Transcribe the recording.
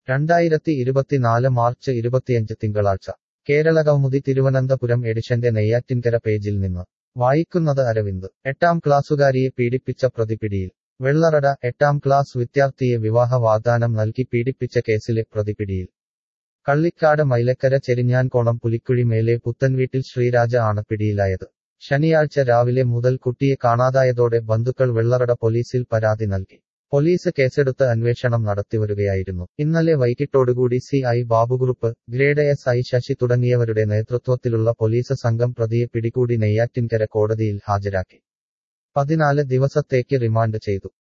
രണ്ടായിരത്തി ഇരുപത്തിനാല് മാർച്ച് ഇരുപത്തിയഞ്ച് തിങ്കളാഴ്ച കേരളകൗമുദി തിരുവനന്തപുരം എഡിഷന്റെ നെയ്യാറ്റിൻകര പേജിൽ നിന്ന് വായിക്കുന്നത് അരവിന്ദ് എട്ടാം ക്ലാസ്സുകാരിയെ പീഡിപ്പിച്ച പ്രതി പിടിയിൽ വെള്ളറട എട്ടാം ക്ലാസ് വിദ്യാർത്ഥിയെ വിവാഹ വാഗ്ദാനം നൽകി പീഡിപ്പിച്ച കേസിലെ പ്രതി പിടിയിൽ കള്ളിക്കാട് മൈലക്കര ചെരിഞ്ഞാൻകോണം പുലിക്കുഴി മേലെ പുത്തൻവീട്ടിൽ ശ്രീരാജ ആണ് പിടിയിലായത് ശനിയാഴ്ച രാവിലെ മുതൽ കുട്ടിയെ കാണാതായതോടെ ബന്ധുക്കൾ വെള്ളറട പോലീസിൽ പരാതി നൽകി പോലീസ് കേസെടുത്ത് അന്വേഷണം നടത്തിവരികയായിരുന്നു ഇന്നലെ വൈകിട്ടോടുകൂടി സി ഐ ബാബുഗ്രൂപ്പ് ഗ്രേഡ് എസ് ഐ ശശി തുടങ്ങിയവരുടെ നേതൃത്വത്തിലുള്ള പോലീസ് സംഘം പ്രതിയെ പിടികൂടി നെയ്യാറ്റിൻകര കോടതിയിൽ ഹാജരാക്കി പതിനാല് ദിവസത്തേക്ക് റിമാൻഡ് ചെയ്തു